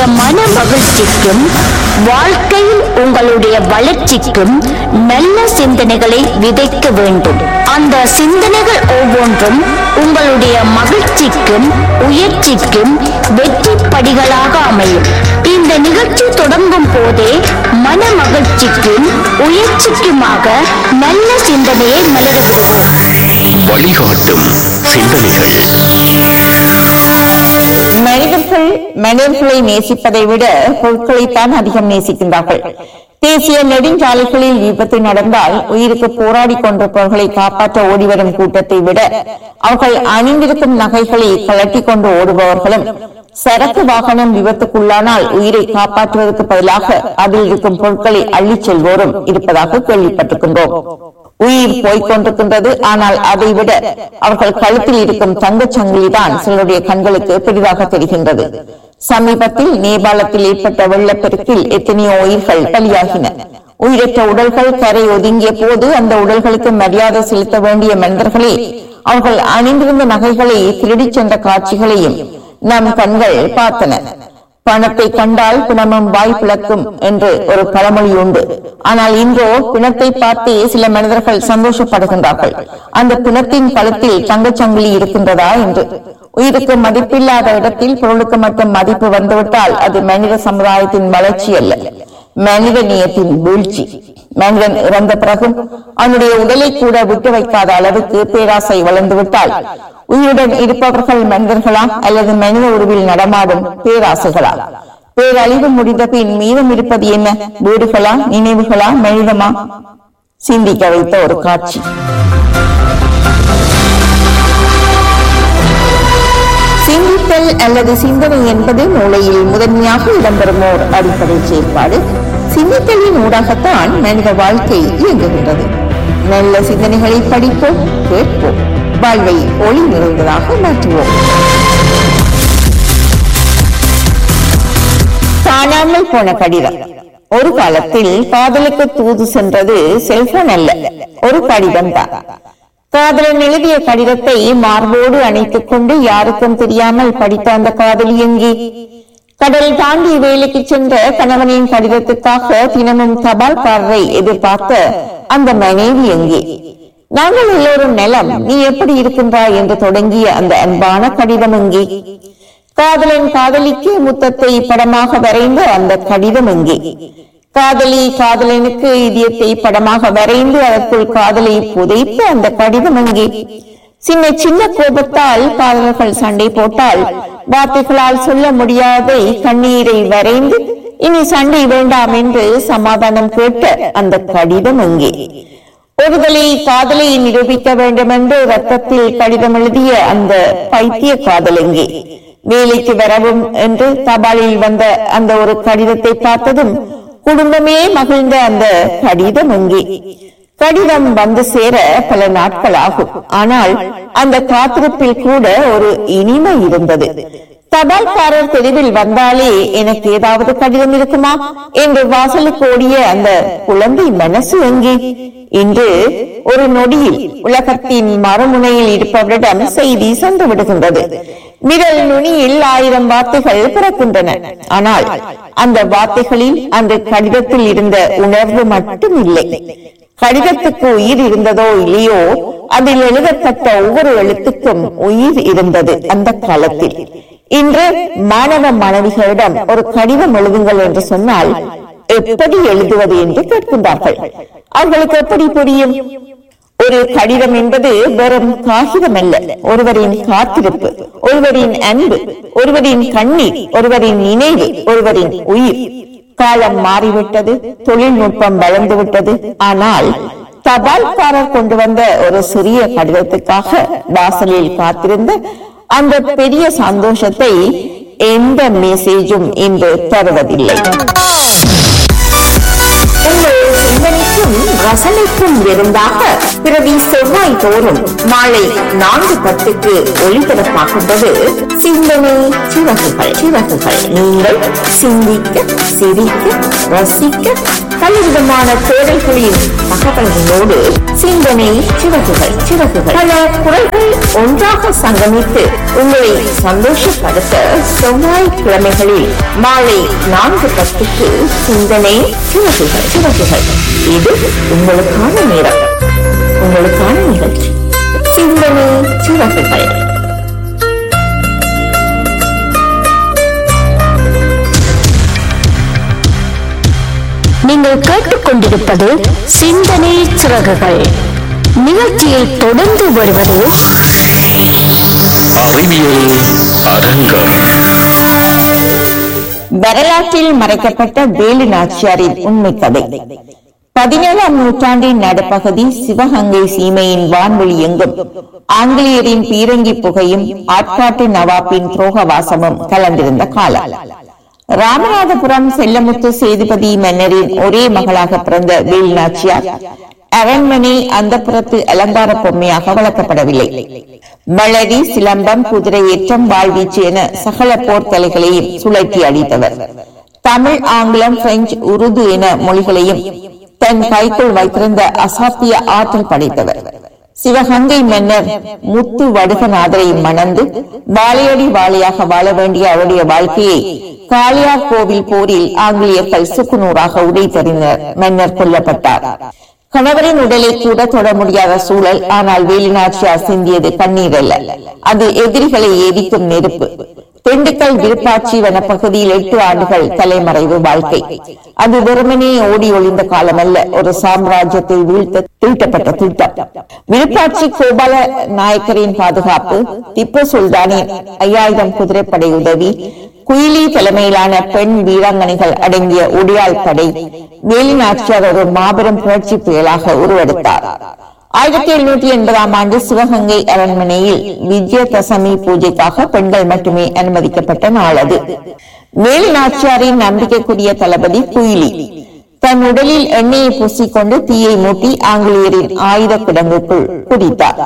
மன மகிழ்ச்சிக்கும் வாழ்க்கையில் உங்களுடைய வளர்ச்சிக்கும் நல்ல சிந்தனைகளை விதைக்க வேண்டும் அந்த சிந்தனைகள் ஒவ்வொன்றும் உங்களுடைய மகிழ்ச்சிக்கும் உயர்ச்சிக்கும் வெற்றி படிகளாக அமையும் இந்த நிகழ்ச்சி தொடங்கும் போதே மன மகிழ்ச்சிக்கும் உயர்ச்சிக்குமாக நல்ல சிந்தனையை மலர விடுவோம் வழிகாட்டும் சிந்தனைகள் மனிதர்கள் மனிதர்களை நேசிப்பதை விட பொருட்களைத்தான் அதிகம் நேசிக்கின்றார்கள் தேசிய நெடுஞ்சாலைகளில் விபத்து நடந்தால் உயிருக்கு போராடி கொண்டிருப்பவர்களை காப்பாற்ற ஓடிவரும் கூட்டத்தை விட அவர்கள் அணிந்திருக்கும் நகைகளை கலட்டி கொண்டு ஓடுபவர்களும் சரக்கு வாகனம் விபத்துக்குள்ளானால் உயிரை காப்பாற்றுவதற்கு பதிலாக அதில் இருக்கும் பொருட்களை அள்ளிச் செல்வோரும் இருப்பதாக கேள்விப்பட்டிருக்கின்றோம் உயிர் போய்க் கொண்டிருக்கின்றது ஆனால் அதை விட அவர்கள் கழுத்தில் இருக்கும் தங்கச் சங்கிலிதான் சிலருடைய கண்களுக்கு பெரிதாக தெரிகின்றது சமீபத்தில் நேபாளத்தில் ஏற்பட்ட வெள்ளப்பெருக்கில் எத்தனையோ உயிர்கள் பலியாகின உயிரற்ற உடல்கள் கரை ஒதுங்கிய போது அந்த உடல்களுக்கு மரியாதை செலுத்த வேண்டிய மனிதர்களே அவர்கள் அணிந்திருந்த நகைகளை திருடிச் சென்ற காட்சிகளையும் நம் கண்கள் பார்த்தன பணத்தை கண்டால் பிணமும் வாய் பிளக்கும் என்று ஒரு பழமொழி உண்டு ஆனால் இன்றோ பிணத்தை பார்த்தே சில மனிதர்கள் சந்தோஷப்படுகின்றார்கள் அந்த பிணத்தின் கழுத்தில் தங்கச்சங்கிலி இருக்கின்றதா என்று உயிருக்கு மதிப்பில்லாத இடத்தில் பொருளுக்கு மட்டும் மதிப்பு வந்துவிட்டால் அது மனித சமுதாயத்தின் வளர்ச்சி அல்ல மனித நேயத்தின் வீழ்ச்சி மனிதன் இறந்த பிறகும் அவனுடைய உடலை கூட விட்டு வைக்காத அளவுக்கு பேராசை வளர்ந்துவிட்டால் உயிருடன் இருப்பவர்கள் மனிதர்களா அல்லது மனித உருவில் நடமாடும் பேராசைகளா பேரழிவு முடிந்த பின் மீதம் இருப்பது என்ன வீடுகளா நினைவுகளா மனிதமா சிந்திக்க வைத்த ஒரு காட்சி சிந்தித்தல் அல்லது சிந்தனை என்பது மூளையில் முதன்மையாக இடம்பெறும் ஓர் அடிப்படை செயற்பாடு சிந்தித்தலின் ஊடாகத்தான் மனித வாழ்க்கை இயங்குகின்றது நல்ல சிந்தனைகளை படிப்போம் கேட்போம் வாழ்வை ஒளி நிறைந்ததாக மாற்றுவோம் காணாமல் போன கடிதம் ஒரு காலத்தில் காதலுக்கு தூது சென்றது செல்போன் அல்ல ஒரு கடிதம் தான் காதலன் எழுதிய கடிதத்தை மார்போடு அணைத்துக் கொண்டு யாருக்கும் தெரியாமல் படித்த அந்த காதலி எங்கே கடல் தாண்டி வேலைக்கு சென்ற கணவனின் கடிதத்துக்காக தினமும் தபால்காரரை எதிர்பார்த்த அந்த மனைவி எங்கே நாங்கள் எல்லோரும் நலம் நீ எப்படி இருக்கின்றாய் என்று தொடங்கிய அந்த அன்பான கடிதம் எங்கே காதலன் காதலிக்கு முத்தத்தை படமாக வரைந்த அந்த கடிதம் எங்கே காதலி காதலனுக்கு இதயத்தை படமாக வரைந்து அதற்குள் காதலை புதைத்த அந்த கடிதம் எங்கே சின்ன சின்ன கோபத்தால் காதலர்கள் சண்டை போட்டால் வார்த்தைகளால் சொல்ல முடியாதை கண்ணீரை வரைந்து இனி சண்டை வேண்டாம் என்று சமாதானம் கேட்ட அந்த கடிதம் எங்கே ஒருதலை காதலை நிரூபிக்க வேண்டும் என்று ரத்தத்தில் கடிதம் எழுதிய அந்த பைத்திய காதல் எங்கே வேலைக்கு வரவும் என்று தபாலில் வந்த அந்த ஒரு கடிதத்தை பார்த்ததும் குடும்பமே மகிழ்ந்த அந்த கடிதம் எங்கே கடிதம் வந்து சேர பல நாட்கள் ஆகும் ஆனால் அந்த காத்திருப்பில் கூட ஒரு இனிமை இருந்தது தபால்காரர் தெருவில் வந்தாலே எனக்கு ஏதாவது கடிதம் இருக்குமா என்று வாசலுக்கு ஓடிய அந்த குழந்தை மனசு எங்கே இன்று ஒரு நொடியில் உலகத்தின் மறுமுனையில் இருப்பவரிடம் செய்தி சென்று விடுகின்றது விரல் நுனியில் ஆயிரம் வார்த்தைகள் பிறக்கின்றன ஆனால் அந்த வார்த்தைகளில் அந்த கடிதத்தில் இருந்த உணர்வு மட்டும் இல்லை கடிதத்துக்கு உயிர் இருந்ததோ இல்லையோ அதில் எழுதப்பட்ட ஒவ்வொரு எழுத்துக்கும் உயிர் இருந்தது அந்த காலத்தில் இன்று மாணவ மாணவிகளிடம் ஒரு கடிதம் எழுதுங்கள் என்று சொன்னால் எப்படி எழுதுவது என்று கேட்கின்றார்கள் அவர்களுக்கு எப்படி புரியும் ஒரு கடிதம் என்பது வெறும் காகிதம் அல்ல ஒருவரின் காத்திருப்பு ஒருவரின் அன்பு ஒருவரின் கண்ணீர் ஒருவரின் நினைவு ஒருவரின் உயிர் காலம் மாறிவிட்டது தொழில்நுட்பம் வளர்ந்து விட்டது ஆனால் தபால்காரர் கொண்டு வந்த ஒரு சிறிய கடிதத்துக்காக வாசலில் காத்திருந்த அந்த பெரிய சந்தோஷத்தை எந்த மெசேஜும் இன்று தருவதில்லை உங்கள் சிந்தனைக்கும் ரசனைக்கும் விருந்தாக பிறவி செவ்வாய் தோறும் மாலை நான்கு பத்துக்கு ஒளிபரப்பாகின்றது சிந்தனை சிறகுகள் சிறகுகள் நீங்கள் சிந்திக்க சிரிக்க ரசிக்க பலவிதமான தேடல்களின் தகவல்களோடு சிந்தனை சிறகுகள் சிறகுகள் பல குரல்கள் ஒன்றாக சங்கமித்து உங்களை சந்தோஷப்படுத்த செவ்வாய்க்கிழமைகளில் மாலை நான்கு பத்துக்கு சிந்தனை சிறகுகள் சிறகுகள் இது உங்களுக்கான நேரம் உங்களுக்கான நிகழ்ச்சி சிந்தனை சிறகுகள் நீங்கள் கேட்டுக்கொண்டிருப்பது சிந்தனை சிறகுகள் நிகழ்ச்சியில் தொடர்ந்து வருவது அறிவியல் அரங்கம் வரலாற்றில் மறைக்கப்பட்ட வேலு நாச்சியாரின் உண்மை கதை பதினேழாம் நூற்றாண்டின் நடுப்பகுதி சிவகங்கை சீமையின் வான்வெளி எங்கும் ஆங்கிலேயரின் பீரங்கி புகையும் ஆட்காட்டு நவாப்பின் துரோகவாசமும் கலந்திருந்த காலம் ராமநாதபுரம் செல்லமுத்து சேதுபதி மன்னரின் ஒரே மகளாக பிறந்த வேலு நாச்சியார் அரண்மனை அந்த புறத்து அலங்கார பொம்மையாக வளர்க்கப்படவில்லை வளரி சிலம்பம் குதிரை ஏற்றம் வாழ்வீச்சு என சகல போர்த்தலைகளையும் சுழற்றி அடித்தவர் தமிழ் ஆங்கிலம் பிரெஞ்சு உருது என மொழிகளையும் தன் கைக்குள் வைத்திருந்த அசாத்திய ஆற்றல் படைத்தவர் சிவகங்கை மன்னர் முத்து வடுகநாதரை மணந்து வாழையடி வாழையாக வாழ வேண்டிய அவருடைய வாழ்க்கையை காளியார் கோவில் போரில் ஆங்கிலேயர்கள் சுக்குநூறாக உடைத்தறிஞர் மன்னர் கொல்லப்பட்டார் கணவரின் உடலை கூட தொட முடியாத சூழல் ஆனால் வேலுநாச்சியார் சிந்தியது கண்ணீர் அல்ல அது எதிரிகளை எரிக்கும் நெருப்பு திண்டுக்கல் விருப்பாட்சி வனப்பகுதியில் எட்டு ஆண்டுகள் தலைமறைவு வாழ்க்கை அது வெறுமனே ஓடி ஒளிந்த காலம் அல்ல ஒரு சாம்ராஜ்யத்தை வீழ்த்த தீட்டப்பட்ட திட்டம் விருப்பாட்சி கோபால நாயக்கரின் பாதுகாப்பு திப்பு சுல்தானின் ஐயாயிரம் குதிரைப்படை உதவி குயிலி தலைமையிலான பெண் வீராங்கனைகள் அடங்கிய உடையாள் படை வேலிநாச்சியார் ஒரு மாபெரும் புரட்சி புயலாக உருவெடுத்தார் ஆயிரத்தி எழுநூற்றி எண்பதாம் ஆண்டு சிவகங்கை அரண்மனையில் விஜயதசமி பூஜைக்காக பெண்கள் மட்டுமே அனுமதிக்கப்பட்ட நாள் அது வேலு நாச்சியாரின் நம்பிக்கைக்குரிய தளபதி குயிலி தன் உடலில் எண்ணெயை பூசிக்கொண்டு தீயை மூட்டி ஆங்கிலேயரின் ஆயுத கிடங்குக்குள் குதித்தார்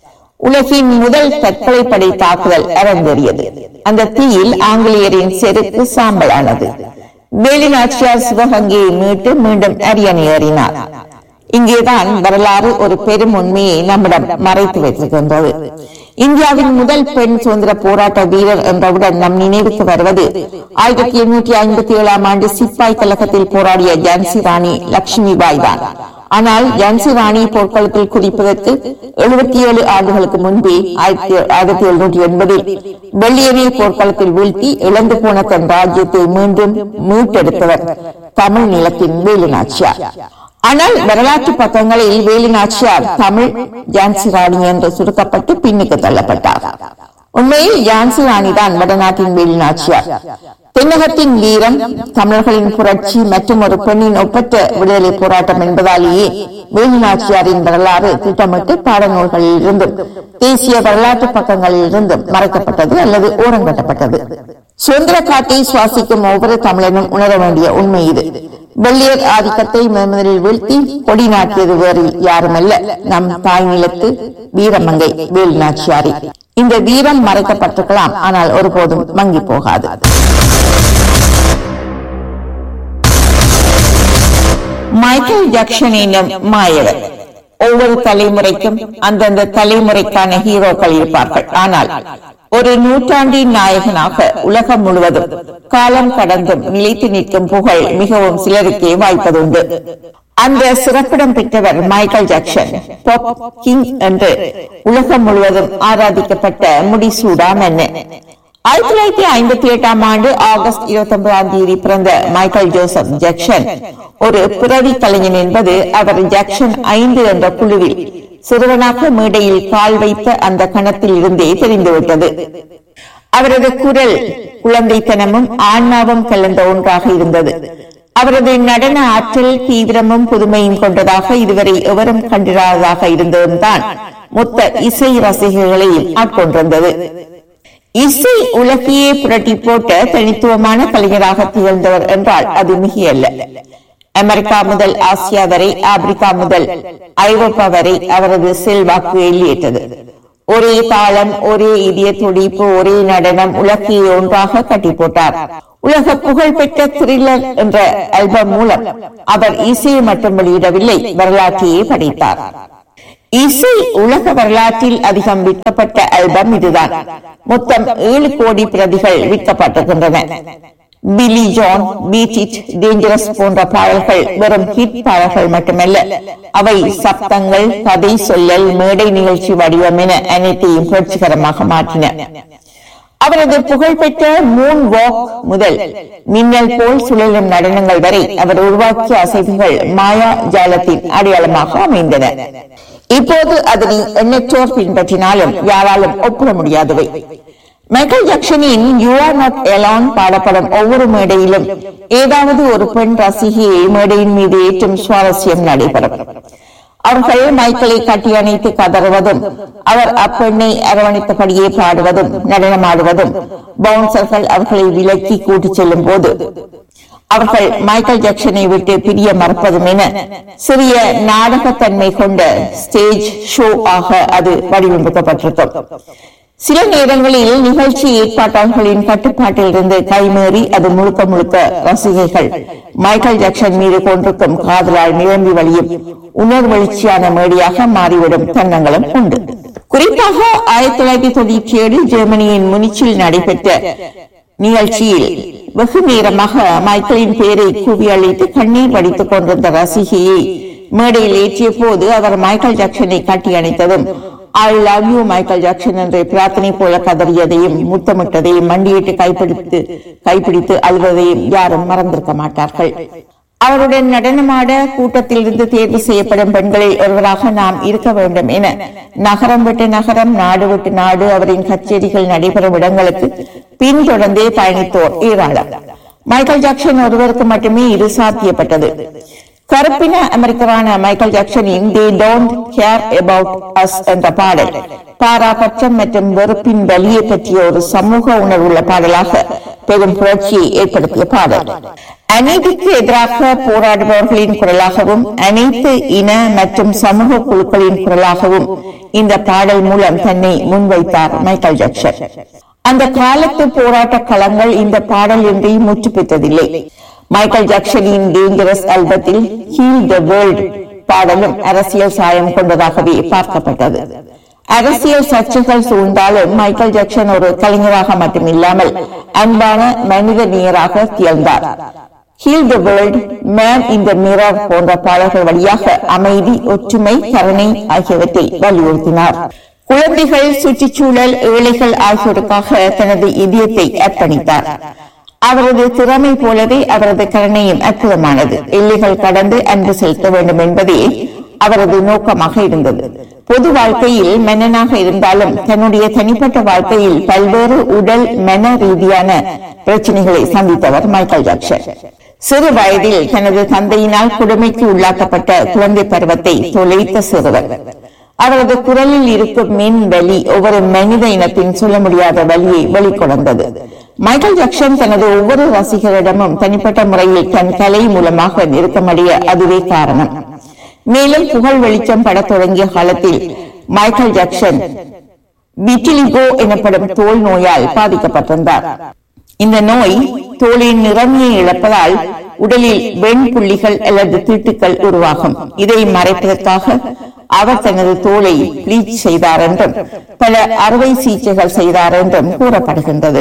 உலகின் முதல் தற்கொலை படை தாக்குதல் அரங்கேறியது அந்த தீயில் ஆங்கிலேயரின் செருக்கு சாம்பலானது வேலு நாச்சியார் சிவகங்கையை மீட்டு மீண்டும் அரியணை ஏறினார் இங்கேதான் வரலாறு ஒரு பெரும் உண்மையை நம்மிடம் மறைத்து வைத்திருக்கின்றது இந்தியாவின் முதல் பெண் சுதந்திர போராட்ட வீரர் என்றவுடன் நம் நினைவுக்கு வருவது ஆயிரத்தி எண்ணூற்றி ஐம்பத்தி ஏழாம் ஆண்டு சிப்பாய் கழகத்தில் போராடிய ஜான்சி ராணி லட்சுமிபாய் தான் ஆனால் ஜான்சி ராணி போர்க்களத்தில் குதிப்பதற்கு எழுபத்தி ஏழு ஆண்டுகளுக்கு முன்பே ஆயிரத்தி ஆயிரத்தி எழுநூற்றி எண்பதில் வெள்ளியனை போர்க்களத்தில் வீழ்த்தி இழந்து போன தன் ராஜ்யத்தை மீண்டும் மீட்டெடுத்தவர் தமிழ் நிலத்தின் வேலு நாச்சியார் ஆனால் வரலாற்று பக்கங்களில் வேலு நாச்சியார் தமிழ் ஜான்சி ராணி என்று சுருக்கப்பட்டு பின்னுக்கு தள்ளப்பட்டார் உண்மையில் ஜான்சி ராணி தான் வடநாட்டின் வேலு நாச்சியார் தென்னகத்தின் வீரம் தமிழர்களின் புரட்சி மற்றும் ஒரு பெண்ணின் ஒப்பற்ற விடுதலை போராட்டம் என்பதாலேயே வேலு நாச்சியாரின் வரலாறு திட்டமிட்டு பாடநூல்களில் இருந்தும் தேசிய வரலாற்று பக்கங்களில் இருந்தும் மறைக்கப்பட்டது அல்லது ஓரங்கட்டப்பட்டது சுதந்திர காற்றை சுவாசிக்கும் ஒவ்வொரு தமிழனும் உணர வேண்டிய உண்மை இது வெள்ளியர் ஆதிக்கத்தை முதலில் வீழ்த்தி கொடி நாட்டியது வேறு யாருமல்ல நம் தாய் நிலத்து வீரமங்கை வேல் நாச்சியாரி இந்த வீரம் மறைக்கப்பட்டிருக்கலாம் ஆனால் ஒருபோதும் மங்கி போகாது மைக்கேல் ஜாக்சன் என்னும் மாயவர் ஒவ்வொரு தலைமுறைக்கும் அந்தந்த தலைமுறைக்கான ஹீரோக்கள் இருப்பார்கள் ஆனால் ஒரு நூற்றாண்டின் நாயகனாக உலகம் முழுவதும் காலம் கடந்தும் நிலைத்து நிற்கும் புகழ் மிகவும் சிலருக்கே வாய்ப்பதுண்டு அந்த சிறப்பிடம் பெற்றவர் மைக்கேல் ஜாக்சன் பாப் கிங் என்று உலகம் முழுவதும் ஆராதிக்கப்பட்ட முடிசூடா மன்னன் ஆயிரத்தி தொள்ளாயிரத்தி ஐம்பத்தி எட்டாம் ஆண்டு ஆகஸ்ட் இருபத்தி ஒன்பதாம் தேதி பிறந்த மைக்கேல் ஜோசப் ஜாக்சன் ஒரு பிறவி கலைஞன் என்பது அவர் ஜாக்சன் ஐந்து என்ற குழுவில் சிறுவனாக மேடையில் கால் வைத்த அந்த கணத்தில் இருந்தே தெரிந்துவிட்டது அவரது குரல் குழந்தைத்தனமும் ஆன்மாவும் கலந்த ஒன்றாக இருந்தது அவரது நடன ஆற்றல் தீவிரமும் புதுமையும் கொண்டதாக இதுவரை எவரும் கண்டிராததாக இருந்ததும் தான் மொத்த இசை ரசிகர்களையும் ஆட்கொண்டிருந்தது இசை உலகையே புரட்டி போட்ட தனித்துவமான கலைஞராக திகழ்ந்தவர் என்றால் அது மிகையல்ல அமெரிக்கா முதல் ஆசியா வரை ஆப்பிரிக்கா முதல் ஐரோப்பா வரை அவரது செல்வாக்கு எல்லியிட்டது ஒரே தாளம் ஒரே இதய துடிப்பு ஒரே நடனம் உலகையை ஒன்றாக கட்டி போட்டார் உலக புகழ்பெற்ற த்ரில்லர் என்ற ஆல்பம் மூலம் அவர் இசையை மட்டும் வெளியிடவில்லை வரலாற்றையே படைத்தார் இசை உலக வரலாற்றில் அதிகம் விற்கப்பட்ட ஆல்பம் இதுதான் மொத்தம் ஏழு கோடி பிரதிகள் விற்கப்பட்டிருக்கின்றன Billie Jean beat it dangerous போன்ற பாடல்கள் வெறும் ஹிட் பாடல்கள் மட்டுமல்ல அவை சப்தங்கள் கதை சொல்லல் மேடை நிகழ்ச்சி வடிவம் என அனைத்தையும் புரட்சிகரமாக மாற்றின அவரது புகழ்பெற்ற மூன் வாக் முதல் மின்னல் போல் சுழலும் நடனங்கள் வரை அவர் உருவாக்கிய அசைவுகள் மாயா ஜாலத்தின் அடையாளமாக அமைந்தன இப்போது அதனை எண்ணற்றோர் பின்பற்றினாலும் யாராலும் ஒப்பிட முடியாதவை மைக்கேல் ஜாக்சனின் யூ ஆர் நாட் எலான் பாடப்படும் ஒவ்வொரு மேடையிலும் ஏதாவது ஒரு பெண் ரசிகையை மேடையின் மீது ஏற்றும் சுவாரஸ்யம் நடைபெறும் அவர்கள் மைக்கேலை கட்டி அணைத்து கதறுவதும் அவர் அப்பெண்ணை அரவணைத்தபடியே பாடுவதும் நடனமாடுவதும் பவுன்சர்கள் அவர்களை விலக்கி கூட்டிச் செல்லும் போது அவர்கள் மைக்கேல் ஜாக்சனை விட்டு பிரிய மறப்பதும் என சிறிய நாடகத்தன்மை கொண்ட ஸ்டேஜ் ஷோ ஆக அது வடிவமைக்கப்பட்டிருக்கும் சில நேரங்களில் நிகழ்ச்சி ஏற்பாட்டாளர்களின் கட்டுப்பாட்டில் இருந்து கைமீறி அது முழுக்க முழுக்க ரசிகைகள் மைக்கேல் ஜாக்சன் மீது கொண்டிருக்கும் காதலால் நிரம்பி வழியும் உணர்வெழுச்சியான மேடியாக மாறிவிடும் தருணங்களும் உண்டு குறிப்பாக ஆயிரத்தி தொள்ளாயிரத்தி தொண்ணூற்றி ஏழு ஜெர்மனியின் முனிச்சில் நடைபெற்ற நிகழ்ச்சியில் வெகு நேரமாக மைக்கேலின் பேரை கூவி அழைத்து கண்ணீர் வடித்துக் கொண்டிருந்த ரசிகையை மேடையில் ஏற்றிய போது அவர் மைக்கேல் ஜாக்சனை கட்டி அணைத்ததும் I love you Michael Jackson என்று பிரார்த்தனை போல கதறியதையும் முத்தமிட்டதையும் மண்டியிட்டு கைப்பிடித்து கைப்பிடித்து அழுவதையும் யாரும் மறந்திருக்க மாட்டார்கள் அவருடன் நடனமாட கூட்டத்தில் இருந்து தேர்வு செய்யப்படும் பெண்களில் ஒருவராக நாம் இருக்க வேண்டும் என நகரம் விட்டு நகரம் நாடு விட்டு நாடு அவரின் கச்சேரிகள் நடைபெறும் இடங்களுக்கு பின்தொடர்ந்தே பயணித்தோர் ஏராளம் மைக்கேல் ஜாக்சன் ஒருவருக்கு மட்டுமே இது சாத்தியப்பட்டது கருப்பின அமெரிக்கரான மைக்கேல் ஜாக்சனின் they don't care about us என்ற பாடல் பாராபட்சம் மற்றும் வெறுப்பின் வலியை பற்றிய ஒரு சமூக உணர்வுள்ள பாடலாக பெரும் புரட்சியை ஏற்படுத்திய பாடல் அநீதிக்கு எதிராக போராடுபவர்களின் குரலாகவும் அனைத்து இன மற்றும் சமூக குழுக்களின் குரலாகவும் இந்த பாடல் மூலம் தன்னை முன்வைத்தார் மைக்கேல் ஜாக்சன் அந்த காலத்து போராட்ட களங்கள் இந்த பாடல் இன்றி முற்று பெற்றதில்லை மைக்கேல் ஜாக்சனின் டேஞ்சரஸ் ஆல்பத்தில் ஹீல் த வேர்ல்ட் பாடலும் அரசியல் சாயம் கொண்டதாகவே பார்க்கப்பட்டது அரசியல் சர்ச்சைகள் சூழ்ந்தாலும் மைக்கேல் ஜாக்சன் ஒரு கலைஞராக மட்டுமில்லாமல் அன்பான மனித நேயராக திகழ்ந்தார் heal the world man in the mirror போன்ற பாடல்கள் வழியாக அமைதி ஒற்றுமை கருணை ஆகியவற்றை வலியுறுத்தினார் குழந்தைகள் சுற்றுச்சூழல் ஏழைகள் ஆகியோருக்காக தனது இதயத்தை அர்ப்பணித்தார் அவரது திறமை போலவே அவரது கருணையும் அற்புதமானது எல்லைகள் கடந்து அன்பு செலுத்த வேண்டும் என்பதே அவரது நோக்கமாக இருந்தது பொது வாழ்க்கையில் மன்னனாக இருந்தாலும் தன்னுடைய தனிப்பட்ட வாழ்க்கையில் பல்வேறு உடல் மன ரீதியான பிரச்சனைகளை சந்தித்தவர் மைக்கேல் ஜாக்சன் சிறு வயதில் தனது தந்தையினால் கொடுமைக்கு உள்ளாக்கப்பட்ட குழந்தை பருவத்தை தொலைத்த சிறுவர் அவரது குரலில் இருக்கும் மின் வலி ஒவ்வொரு மனித இனத்தின் சொல்ல முடியாத வலியை வெளிக்கொணர்ந்தது மைக்கேல் ஜாக்சன் தனது ஒவ்வொரு ரசிகரிடமும் தனிப்பட்ட முறையில் தன் கலை மூலமாக நெருக்கமடைய அதுவே காரணம் மேலும் புகழ் வெளிச்சம் படத் தொடங்கிய காலத்தில் மைக்கேல் ஜாக்சன் விட்டிலிகோ எனப்படும் தோல் நோயால் பாதிக்கப்பட்டிருந்தார் இந்த நோய் தோலின் நிறமையை இழப்பதால் உடலில் வெண் புள்ளிகள் அல்லது தீட்டுக்கள் உருவாகும் இதை மறைப்பதற்காக அவர் தனது தோலை ப்ளீச் செய்தார் என்றும் பல அறுவை சிகிச்சைகள் செய்தார் என்றும் கூறப்படுகின்றது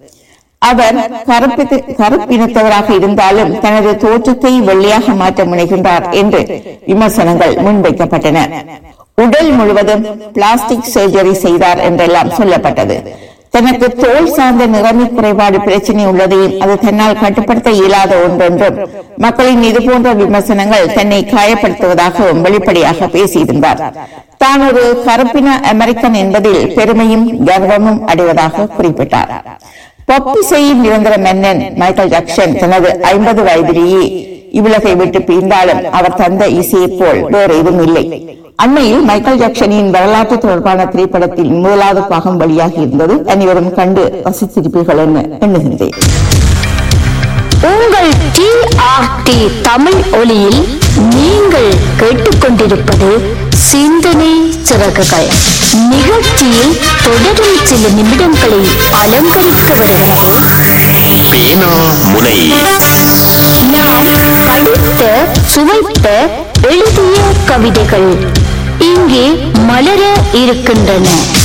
அவர் கருப்பு கருப்பினத்தவராக இருந்தாலும் தனது தோற்றத்தை வெள்ளையாக மாற்ற முனைகின்றார் என்று விமர்சனங்கள் முன்வைக்கப்பட்டன உடல் முழுவதும் பிளாஸ்டிக் சர்ஜரி செய்தார் என்றெல்லாம் சொல்லப்பட்டது தனக்கு தோல் சார்ந்த நிறமி குறைபாடு பிரச்சனை உள்ளதையும் அது தன்னால் கட்டுப்படுத்த இயலாத ஒன்றென்றும் மக்களின் இது போன்ற விமர்சனங்கள் தன்னை காயப்படுத்துவதாகவும் வெளிப்படையாக பேசியிருந்தார் தான் ஒரு கருப்பின அமெரிக்கன் என்பதில் பெருமையும் கர்வமும் அடைவதாக குறிப்பிட்டார் பொப் இசையின் நிரந்தர மன்னன் மைக்கேல் ஜாக்சன் தனது ஐம்பது வயதிலேயே இவ்வுலகை விட்டு பிரிந்தாலும் அவர் தந்த இசையைப் போல் வேறு எதுவும் இல்லை அண்மையில் மைக்கேல் ஜாக்சனின் வரலாற்று தொடர்பான திரைப்படத்தில் முதலாவது பாகம் வெளியாகி இருந்தது அனைவரும் கண்டு ரசித்திருப்பீர்கள் என எண்ணுகின்றேன் உங்கள் டிஆர்டி தமிழ் ஒலியில் நீங்கள் கேட்டுக்கொண்டிருப்பது சிந்தனை சிறகுகள் நிகழ்ச்சியில் தொடரும் சில நிமிடங்களை அலங்கரிக்க வருகிறது பேனா முனை நாம் படித்த சுவைத்த எழுதிய கவிதைகள் இங்கே மலர இருக்கின்றன